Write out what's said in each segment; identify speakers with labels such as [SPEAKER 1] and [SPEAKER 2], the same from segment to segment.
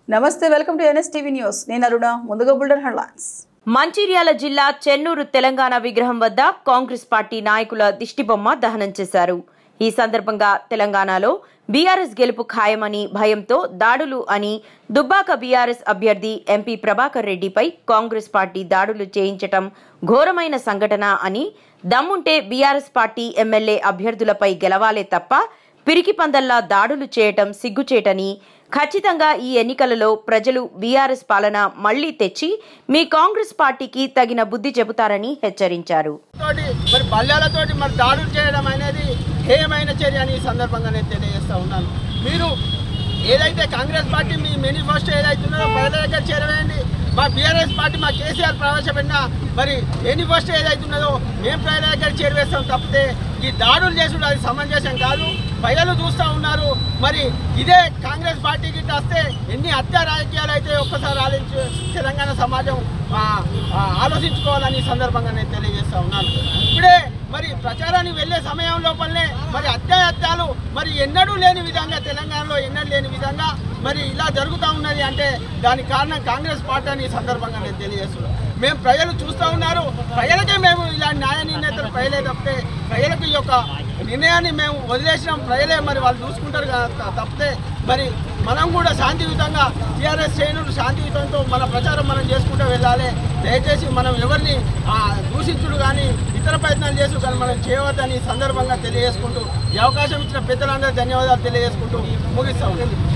[SPEAKER 1] నమస్తే welcome to NSTV news నేను అరుణ ముందుగా బుల్డర్ హెడ్లైన్స్
[SPEAKER 2] మంచిర్యాల జిల్లా చెన్నూరు తెలంగాణ విగ్రహం వద్ద కాంగ్రెస్ పార్టీ నాయకుల దిష్టిబొమ్మ దహనం చేశారు ఈ సందర్భంగా తెలంగాణలో బీఆర్ఎస్ గెలుపు ఖాయమని భయంతో దాడులు అని దుబ్బాక బీఆర్ఎస్ అభ్యర్థి ఎంపీ ప్రభాకర్ రెడ్డిపై కాంగ్రెస్ పార్టీ దాడులు చేయించటం ఘోరమైన సంఘటన అని దమ్ముంటే బీఆర్ఎస్ పార్టీ ఎమ్మెల్యే అభ్యర్థులపై గెలవాలే తప్ప పిరికి పందల్లా దాడులు చేయటం సిగ్గుచేటని ఖచ్చితంగా ఈ ఎన్నికలలో ప్రజలు బీఆర్ఎస్ పాలన మళ్లీ తెచ్చి మీ కాంగ్రెస్ పార్టీకి తగిన బుద్ధి చెబుతారని హెచ్చరించారు
[SPEAKER 3] తోటి మరి బల్యాలతోటి మరి దాడులు చేయడం అనేది హేయమైన చర్య అని ఈ సందర్భంగా నేను తెలియజేస్తా ఉన్నాను మీరు ఏదైతే కాంగ్రెస్ పార్టీ మీ మేనిఫెస్టో ఏదైతే ఉన్నదో ప్రజల దగ్గర చేరవేయండి మా బీఆర్ఎస్ పార్టీ మా కేసీఆర్ ప్రవేశపెట్టిన మరి మేనిఫెస్టో ఏదైతే ఉన్నదో మేము ప్రజల దగ్గర చేరవేస్తాం తప్పితే ఈ దాడులు చేసుడు అది సమంజసం కాదు ప్రజలు చూస్తూ ఉన్నారు మరి ఇదే కాంగ్రెస్ పార్టీకి ఇట్లా వస్తే ఎన్ని హత్య రాజకీయాలు అయితే ఒక్కసారి ఆలోచించి తెలంగాణ సమాజం ఆ, ఆ, ఆలోచించుకోవాలని ఈ సందర్భంగా నేను తెలియజేస్తా ఉన్నాను ఇప్పుడే మరి ప్రచారానికి వెళ్ళే సమయం లోపలనే మరి అత్యాయత్యాలు మరి ఎన్నడూ లేని విధంగా తెలంగాణలో ఎన్నడూ లేని విధంగా మరి ఇలా జరుగుతూ ఉన్నది అంటే దానికి కారణం కాంగ్రెస్ పార్టీ అని ఈ సందర్భంగా నేను తెలియజేస్తున్నాను మేము ప్రజలు చూస్తూ ఉన్నారు ప్రజలకే మేము ఇలాంటి న్యాయ నిర్ణేతలు ప్రజలే తప్పితే ప్రజలకు ఈ యొక్క నిర్ణయాన్ని మేము వదిలేసినాం ప్రజలే మరి వాళ్ళు చూసుకుంటారు కదా త- తప్పితే మరి మనం కూడా శాంతియుతంగా టీఆర్ఎస్ శ్రేణులు శాంతియుతంతో మన ప్రచారం మనం చేసుకుంటూ వెళ్ళాలి దయచేసి మనం ఎవరిని ఆ, దూషించుడు కానీ ఇతర ప్రయత్నాలు చేసుడు కానీ మనం చేయవద్దని ఈ సందర్భంగా తెలియజేసుకుంటూ ఈ అవకాశం ఇచ్చిన పెద్దలందరూ ధన్యవాదాలు తెలియజేసుకుంటూ ముగిస్తాం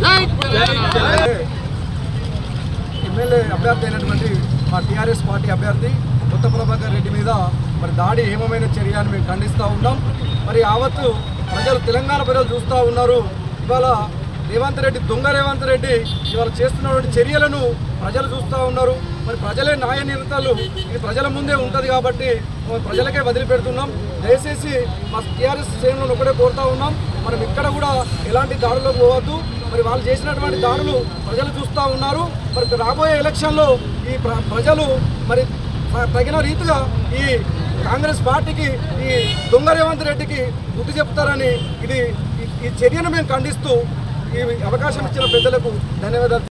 [SPEAKER 4] ఎమ్మెల్యే అభ్యర్థి అయినటువంటి మా టీఆర్ఎస్ పార్టీ అభ్యర్థి కొత్త ప్రభాకర్ రెడ్డి మీద మరి దాడి హేమమైన చర్య అని మేము ఖండిస్తూ ఉన్నాం మరి యావత్తు ప్రజలు తెలంగాణ ప్రజలు చూస్తూ ఉన్నారు ఇవాళ రేవంత్ రెడ్డి దొంగ రేవంత్ రెడ్డి ఇవాళ చేస్తున్నటువంటి చర్యలను ప్రజలు చూస్తూ ఉన్నారు మరి ప్రజలే న్యాయ నిరతలు ఇది ప్రజల ముందే ఉంటుంది కాబట్టి మరి ప్రజలకే వదిలిపెడుతున్నాం దయచేసి మా టీఆర్ఎస్ శ్రేణులను ఒకటే కోరుతా ఉన్నాం మనం ఇక్కడ కూడా ఎలాంటి దాడులకు పోవద్దు మరి వాళ్ళు చేసినటువంటి దాడులు ప్రజలు చూస్తూ ఉన్నారు మరి రాబోయే ఎలక్షన్లో ఈ ప్ర- ప్రజలు మరి త- తగిన రీతిగా ఈ కాంగ్రెస్ పార్టీకి ఈ దొంగ రేవంత్ రెడ్డికి బుద్ధి చెప్తారని ఇది ఈ- ఈ చర్యను మేము ఖండిస్తూ ఈ అవకాశం ఇచ్చిన పెద్దలకు ధన్యవాదాలు